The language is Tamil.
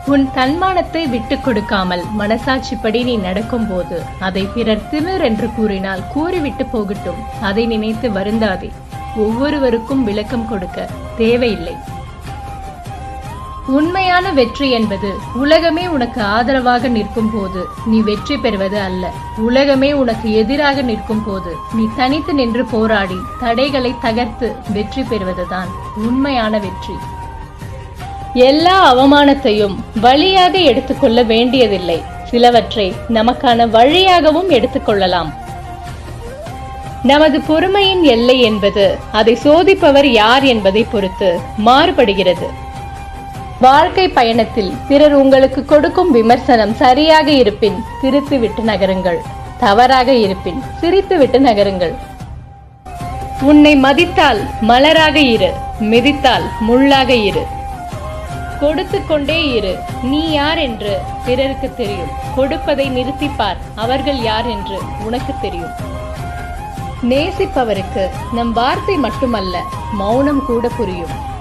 உன் தன்மானத்தை விட்டுக் கொடுக்காமல் மனசாட்சிப்படி நீ நடக்கும்போது அதை பிறர் திமிர் என்று கூறினால் கூறிவிட்டு போகட்டும் அதை நினைத்து வருந்தாதே ஒவ்வொருவருக்கும் விளக்கம் கொடுக்க தேவையில்லை உண்மையான வெற்றி என்பது உலகமே உனக்கு ஆதரவாக நிற்கும் போது நீ வெற்றி பெறுவது அல்ல உலகமே உனக்கு எதிராக நிற்கும் போது நீ தனித்து நின்று போராடி தடைகளை தகர்த்து வெற்றி பெறுவதுதான் உண்மையான வெற்றி எல்லா அவமானத்தையும் வழியாக எடுத்துக்கொள்ள வேண்டியதில்லை சிலவற்றை நமக்கான வழியாகவும் எடுத்துக்கொள்ளலாம் நமது பொறுமையின் எல்லை என்பது அதை சோதிப்பவர் யார் என்பதை பொறுத்து மாறுபடுகிறது வாழ்க்கை பயணத்தில் பிறர் உங்களுக்கு கொடுக்கும் விமர்சனம் சரியாக இருப்பின் திருத்திவிட்டு நகருங்கள் தவறாக இருப்பின் சிரித்துவிட்டு நகருங்கள் உன்னை மதித்தால் மலராக இரு மிதித்தால் முள்ளாக இரு கொடுத்து கொண்டே இரு நீ யார் என்று பிறருக்கு தெரியும் கொடுப்பதை நிறுத்திப்பார் அவர்கள் யார் என்று உனக்கு தெரியும் நேசிப்பவருக்கு நம் வார்த்தை மட்டுமல்ல மௌனம் கூட புரியும்